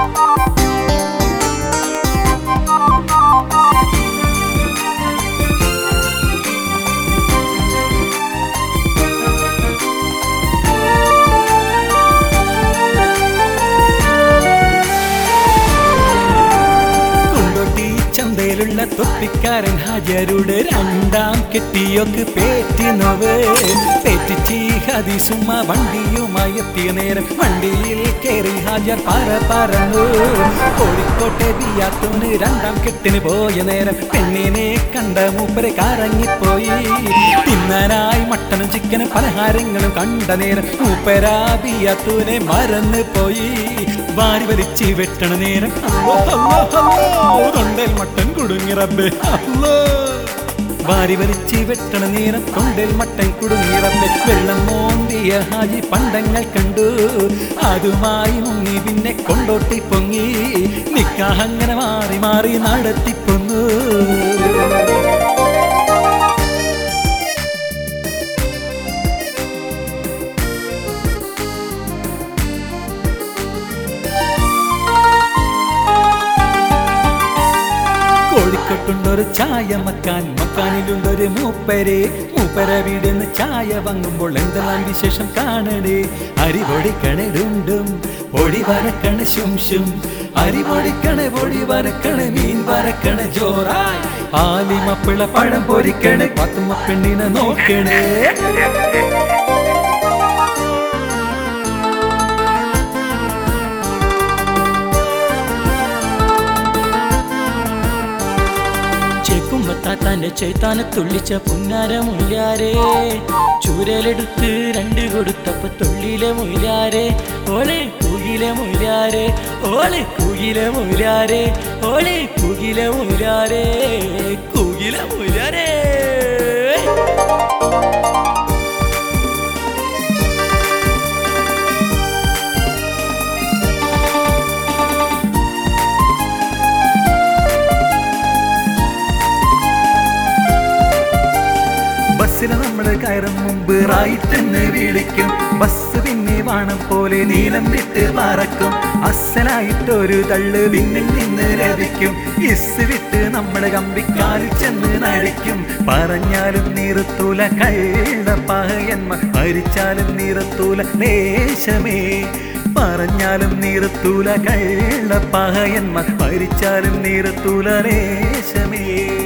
കൊണ്ടോട്ടി ചന്തയിലുള്ള തൊപ്പിക്കാരൻ ഹാജരുടെ രണ്ടാം കെട്ടിയൊക്കെ പേറ്റിനവ് പേറ്റിച്ച് ഹദിസുമ്മ വണ്ടിയുമായി എത്തിയ നേരം വണ്ടിയിൽ കയറി ഹാജർ പറ പറന്നു കോഴിക്കോട്ടെ ബിയാത്തോന് രണ്ടാം കെട്ടിന് പോയ നേരം പെണ്ണിനെ കണ്ട മൂപ്പരെ കറങ്ങിപ്പോയി തിന്നാനായി മട്ടനും ചിക്കനും പലഹാരങ്ങളും കണ്ട നേരം മൂപ്പരാ ബിയാത്തൂനെ മറന്നു പോയി വാരി വലിച്ച് വെട്ടണ നേരം അല്ലോ, അല്ലോ, അല്ലോ, തൊണ്ടൽ മട്ടൻ കുടുങ്ങി റബ്ബേ അല്ലോ. വാരി വലിച്ച് വെട്ടണ നേരം തൊണ്ടൽ മട്ടൻ കുടുങ്ങി റബ്ബേ വെള്ളം മോന്തിയ ഹാജി പണ്ടങ്ങൾ കണ്ടു അതുമായി മുങ്ങി പിന്നെ കൊണ്ടോട്ടി പൊങ്ങി നിക്കാഹങ്ങനെ മാറി മാറി നടത്തിപ്പൊന്നു കോഴിക്കോട്ടുണ്ടൊരു ചായ മക്കാൻ മക്കാനിലുണ്ടൊരു മൂപ്പരെ മൂപ്പര വീടിന്ന് ചായ വാങ്ങുമ്പോൾ എന്തെല്ലാം വിശേഷം കാണണേ അരി പൊടിക്കണടുണ്ടും പൊടി വരക്കണ ശുംശും അരി പൊടിക്കണ പൊടി വരക്കണ മീൻ വരക്കണ ജോറായി ആലിമപ്പിള പഴം പൊരിക്കണേ പത്തുമ്മ പെണ്ണിനെ നോക്കണേ ചേക്കുമ്പത്താത്താന്റെ ചേത്താനെ തുള്ളിച്ച പുന്നാര മുയിലാരേ ചൂരലെടുത്ത് രണ്ട് കൊടുത്തപ്പ തുള്ളിയിലെ മുയിലാരേ ഓളെ കൂകിലെ മുയിലാരേ ഓളെ കൂകിലെ മുയിലാരേ ഓളെ കൂകിലെ മുയിലാരേ കൂകിലെ മുയിലാരേ ബസ്സിൽ നമ്മൾ കയറും മുമ്പ് റൈറ്റ് എന്ന് വിളിക്കും ബസ് പിന്നെ വാണം പോലെ നീളം വിട്ട് പറക്കും അസലായിട്ടൊരു തള്ളു പിന്നിൽ നിന്ന് ലഭിക്കും ഇസ് വിട്ട് നമ്മുടെ കമ്പിക്കാലിൽ ചെന്ന് നടിക്കും പറഞ്ഞാലും നിർത്തൂല കള്ള പഹയന്മ മരിച്ചാലും നിർത്തൂല ലേശമേ പറഞ്ഞാലും നിർത്തൂല കള്ള പഹയന്മ മരിച്ചാലും നിർത്തൂല ലേശമേ